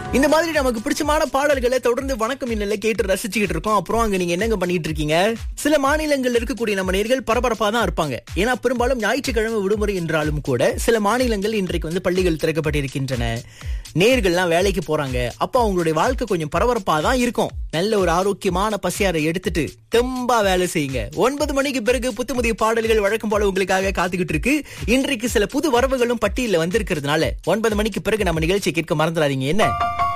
இந்த மாதிரி நமக்கு பிடிச்சமான பாடல்களை தொடர்ந்து வணக்கம் இன்னல கேட்டு ரசிச்சுக்கிட்டு இருக்கோம் அப்புறம் அங்க நீங்க என்னங்க பண்ணிட்டு இருக்கீங்க சில மாநிலங்கள்ல இருக்கக்கூடிய நம்ம நேர்கள் பரபரப்பா தான் இருப்பாங்க ஏன்னா பெரும்பாலும் ஞாயிற்றுக்கிழமை விடுமுறை என்றாலும் கூட சில மாநிலங்கள் இன்றைக்கு வந்து பள்ளிகள் திறக்கப்பட்டிருக்கின்றன நேர்கள்லாம் வேலைக்கு போறாங்க அப்ப அவங்களுடைய வாழ்க்கை கொஞ்சம் பரபரப்பா தான் இருக்கும் நல்ல ஒரு ஆரோக்கியமான பசியாரை எடுத்துட்டு தெம்பா வேலை செய்யுங்க ஒன்பது மணிக்கு பிறகு புத்துமுதிய பாடல்கள் வழக்கம் போல உங்களுக்காக காத்துக்கிட்டு இருக்கு இன்றைக்கு சில புது வரவுகளும் பட்டியலில் வந்திருக்கிறதுனால ஒன்பது மணிக்கு பிறகு நம்ம நிகழ்ச்சி கேட்க மறந்துடாதீங்க என்ன